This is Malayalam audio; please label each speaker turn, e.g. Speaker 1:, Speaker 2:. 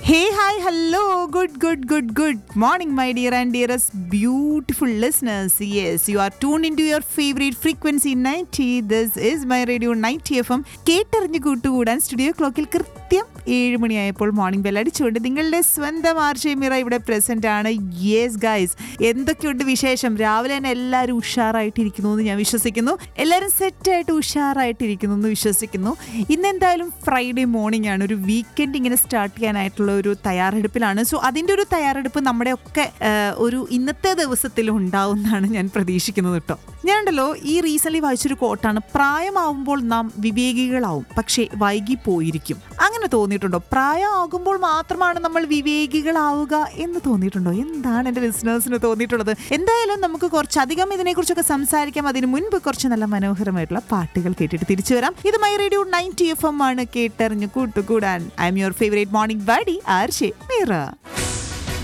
Speaker 1: hey hi hello good good good good morning my dear and dearest beautiful listeners yes you are tune in to your favourite frequency ninety this is my radio ninety F M കേട്ടറിഞ്ഞ് കൂട്ടുകൂടാൻ സ്റ്റുഡിയോ ക്ലോക്കിൽ കൃത്യം ഏഴ് മണിയായപ്പോൾ മോർണിംഗ് ബെൽ അടിച്ചുകൊണ്ട് നിങ്ങളുടെ സ്വന്തം ആർഷമിറ ഇവിടെ പ്രസന്റ് ആണ് യെസ് ഗൈസ് എന്തൊക്കെയുണ്ട് വിശേഷം രാവിലെ തന്നെ എല്ലാവരും ഉഷാറായിട്ടിരിക്കുന്നു എന്ന് ഞാൻ വിശ്വസിക്കുന്നു എല്ലാവരും സെറ്റായിട്ട് ഉഷാറായിട്ടിരിക്കുന്നു എന്ന് വിശ്വസിക്കുന്നു ഇന്ന് എന്തായാലും ഫ്രൈഡേ മോർണിംഗ് ആണ് ഒരു വീക്കെൻഡ് ഇങ്ങനെ സ്റ്റാർട്ട് ചെയ്യാനായിട്ടുള്ള ഒരു തയ്യാറെടുപ്പിലാണ് സോ അതിൻ്റെ ഒരു തയ്യാറെടുപ്പ് നമ്മുടെ ഒക്കെ ആ, ഒരു ഇന്നത്തെ ദിവസത്തിൽ ഉണ്ടാവും എന്നാണ് ഞാൻ പ്രതീക്ഷിക്കുന്നത് കേട്ടോ ഞാനുണ്ടല്ലോ ഈ റീസെന്റ് വായിച്ചൊരു കോട്ടാണ് പ്രായമാവുമ്പോൾ നാം വിവേകികളാവും പക്ഷേ വൈകി പോയിരിക്കും അങ്ങനെ തോന്നിയിട്ടുണ്ടോ പ്രായമാകുമ്പോൾ മാത്രമാണ് നമ്മൾ വിവേകികളാവുക എന്ന് തോന്നിയിട്ടുണ്ടോ എന്താണ് എൻ്റെ ലിസണേഴ്സിന് തോന്നിയിട്ടുള്ളത് എന്തായാലും നമുക്ക് കുറച്ചധികം ഇതിനെക്കുറിച്ചൊക്കെ സംസാരിക്കാം അതിന് മുൻപ് കുറച്ച് നല്ല മനോഹരമായിട്ടുള്ള പാട്ടുകൾ കേട്ടിട്ട് തിരിച്ചു വരാം ഇത് my radio ninety F M ആണ് കേട്ടറിഞ്ഞ് കൂട്ടുകൂടാൻ I'm your favourite morning buddy ആർഷെ മീറ